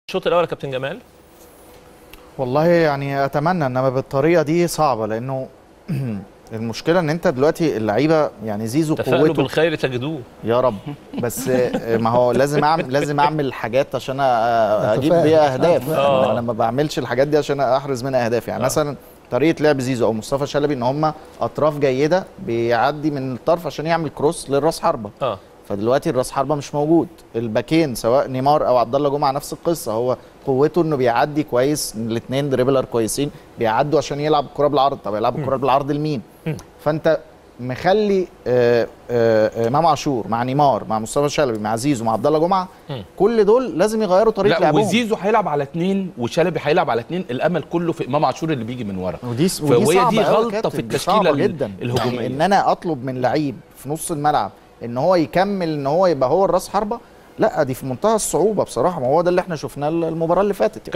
الشوط الاول يا كابتن جمال والله يعني اتمنى انما بالطريقه دي صعبه لانه المشكله ان انت دلوقتي اللعيبه يعني زيزو تفائلوا قوته بالخير تجدوه يا رب بس ما هو لازم اعمل لازم اعمل حاجات عشان أ- اجيب أتفائل. بيها اهداف آه. انا ما بعملش الحاجات دي عشان احرز منها اهداف يعني آه. مثلا طريقه لعب زيزو او مصطفى شلبي ان هم اطراف جيده بيعدي من الطرف عشان يعمل كروس للراس حربه اه فدلوقتي الراس حربه مش موجود الباكين سواء نيمار او عبد الله جمعه نفس القصه هو قوته انه بيعدي كويس الاثنين دريبلر كويسين بيعدوا عشان يلعب الكره بالعرض طب يلعب الكره بالعرض لمين مم. فانت مخلي آه، آه، آه، امام عاشور مع نيمار مع مصطفى شلبي مع زيزو مع عبد الله جمعه مم. كل دول لازم يغيروا طريقه لا لعبهم وزيزو هيلعب على اثنين وشلبي هيلعب على اثنين الامل كله في امام عاشور اللي بيجي من ورا ودي فهي ودي صعبه دي أوي يا غلطة كابتن، في دي التشكيلة صعبة ال- جدا الهجومية. يعني ان انا اطلب من لعيب في نص الملعب ان هو يكمل ان هو يبقى هو الراس حربه لا دي في منتهى الصعوبه بصراحه ما هو ده اللي احنا شفناه المباراه اللي فاتت يعني.